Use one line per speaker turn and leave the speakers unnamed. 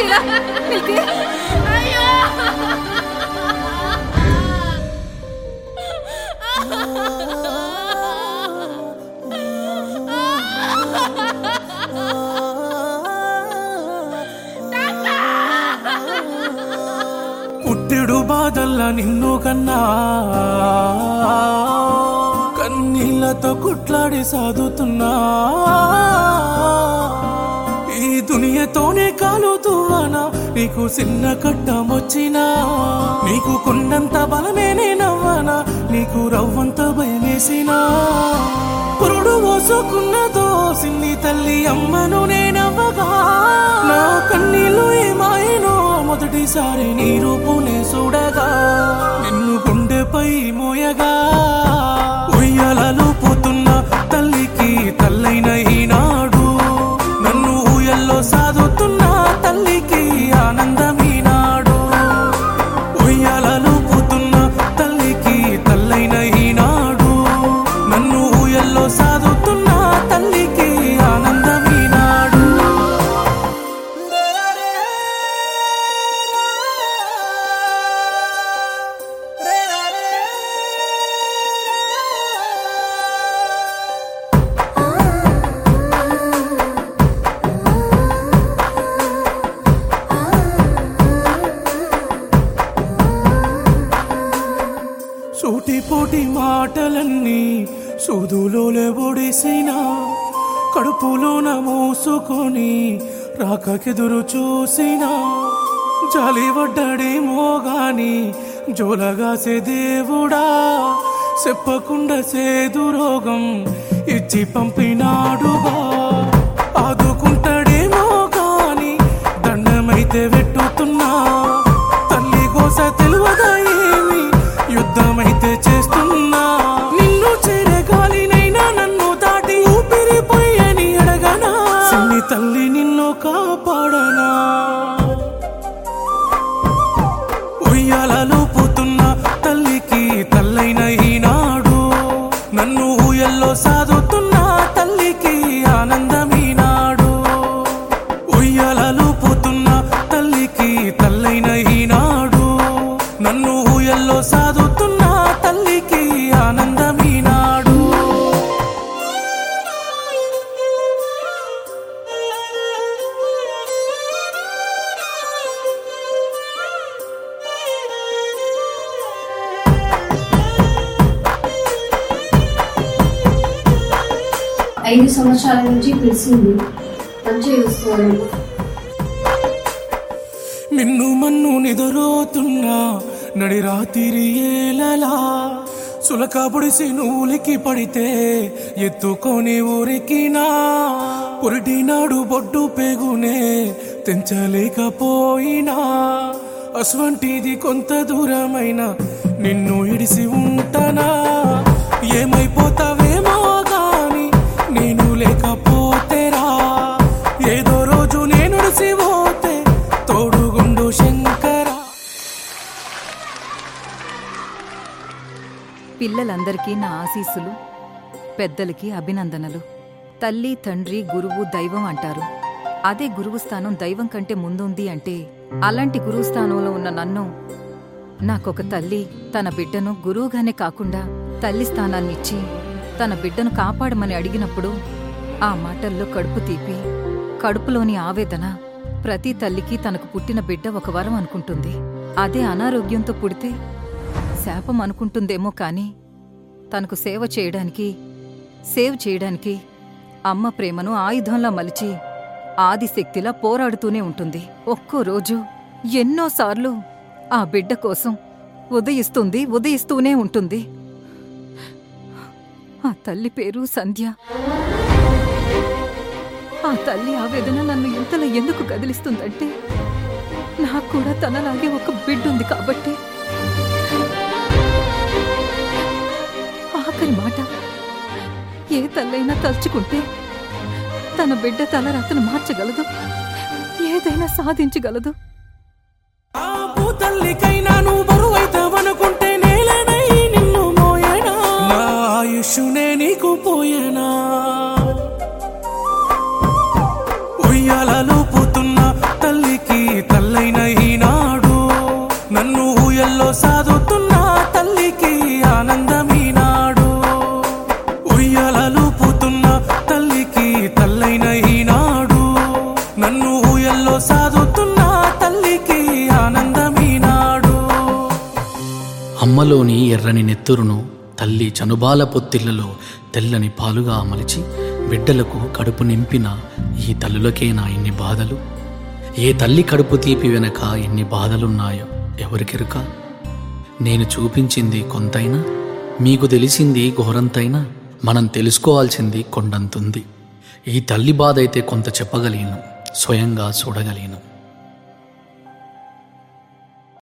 ఇలా మిల్కీ
అయ్యో
పుట్టెడు బాధల్లా నిన్ను కన్నా కన్నీళ్లతో కుట్లాడి సాదుతున్నా ఈ దునియతోనే కాలుతువానా నీకు చిన్న కట్టమొచ్చినా నీకు కొండంత బలమేనే నవ్వానా నీకు రవ్వంత భయమేసినా పురుడు మోసుకున్నదో సిన్ని తల్లి అమ్మను నేనవ్వగా నా కన్నీళ్ళు ఏమాయనో మొదటిసారి నీ రూపునే చూడగా నిన్ను గుండెపై మోయగా ఉయ్యాలలో పోతున్న తల్లికి తల్లైన ఈనాడు నన్ను ఊయల్లో సాదుతున్న తల్లికి ఆనందమీనాడు ఉయ్యాలలో పోతున్న తల్లికి తల్లైన ఈనాడు నన్ను ఊయల్లో సాదుతున్న తల్లికి ఆనందమీనాడు సూటిపోటి మాటలన్నీ సూదులోలే ఒడిసినా కడుపులోన మోసుకొని రాకకెదురు చూసినా జాలిపడ్డడేమో గాని జోలగాసే దేవుడా చెప్పకుండా సేదు రోగం ఇచ్చి పంపినాడుగా ఆదుకుంటాడేమో గాని దండమైతే వెట్టుతున్నా తల్లి కోస తెలువదా ఏమి యుద్ధమైతే చేస్తున్నా నిన్ను చేరగాలినైనా నన్ను దాటి ఊపిరిపోయని అడగనా సిన్ని తల్లి నిన్ను కాపాడనా ఉయ్యాలలో పోతున్న తల్లికి తల్లైన ఈనాడు నన్ను ఊయల్లో సాదుతున్న తల్లికి ఆనందమీనాడు ఉయ్యాలలో పోతున్న తల్లికి తల్లైన ఈనాడు నన్ను ఊయల్లో సాదుతున్న తల్లికి ఆనందమీనాడు
ఐదు సంవత్సరాల నుంచి పిలిచింది మంచిగా చూసుకోవాలి
నిన్ను మన్ను నిదురోతున్నా నడి రాతిరి ఏలలా సులకబుడిసి నూలికి పడితే ఎత్తుకొని ఊరికినా పురిటినాడు బొడ్డు పెగునే తెంచలేకపోయినా అస్వంటిది కొంత దూరమైన నిన్ను ఇడిసి ఉంటానా ఏమైపోతావేమో గాని నేను లేకపోతేరా ఏదో రోజు నేను పోతే తోడుగుండు శంకరా
పిల్లలందరికీ నా ఆశీస్సులు పెద్దలకి అభినందనలు తల్లి తండ్రి గురువు దైవం అంటారు అదే గురువు స్థానం దైవం కంటే ముందుంది అంటే అలాంటి గురువు స్థానంలో ఉన్న నన్ను నాకొక తల్లి తన బిడ్డను గురువుగానే కాకుండా తల్లి స్థానాన్నిచ్చి తన బిడ్డను కాపాడమని అడిగినప్పుడు ఆ మాటల్లో కడుపు తీపి కడుపులోని ఆవేదన ప్రతి తల్లికి తనకు పుట్టిన బిడ్డ ఒక వరం అనుకుంటుంది అదే అనారోగ్యంతో పుడితే శాపం అనుకుంటుందేమో కాని తనకు సేవ చేయడానికి సేవ్ చేయడానికి అమ్మ ప్రేమను ఆయుధంలా మలిచి ఆదిశక్తిలా పోరాడుతూనే ఉంటుంది ఒక్కో రోజు ఎన్నోసార్లు ఆ బిడ్డ కోసం ఉదయిస్తుంది ఉదయిస్తూనే ఉంటుంది ఆ తల్లి పేరు సంధ్య ఆ తల్లి ఆవేదన నన్ను ఇంతలో ఎందుకు కదిలిస్తుందంటే నాకు కూడా తనలాగే ఒక బిడ్డుంది కాబట్టి ఆఖరి మాట ఏ తల్లైనా తలుచుకుంటే తన బిడ్డ తల రాతను మార్చగలదు ఏదైనా సాధించగలదు
ఆ భూతల్లికైనా నువ్వు బరువైతావనుకుంటే నేలనై నిన్ను మోయనా నా ఆయుష్నే నీకు పోయేనా ఉయ్యాలలో పోతున్న తల్లికి
కడుపులోని ఎర్రని నెత్తురును తల్లి చనుబాల పొత్తిళ్లలో తెల్లని పాలుగా మలిచి బిడ్డలకు కడుపు నింపిన ఈ తల్లులకేనా ఇన్ని బాధలు ఏ తల్లి కడుపు తీపి వెనక ఎన్ని బాధలున్నాయో ఎవరికెరుక నేను చూపించింది కొంతైనా మీకు తెలిసింది ఘోరంతైనా మనం తెలుసుకోవాల్సింది కొండంతుంది ఈ తల్లి బాధ అయితే కొంత చెప్పగలిగినాం స్వయంగా చూడగలిగినాం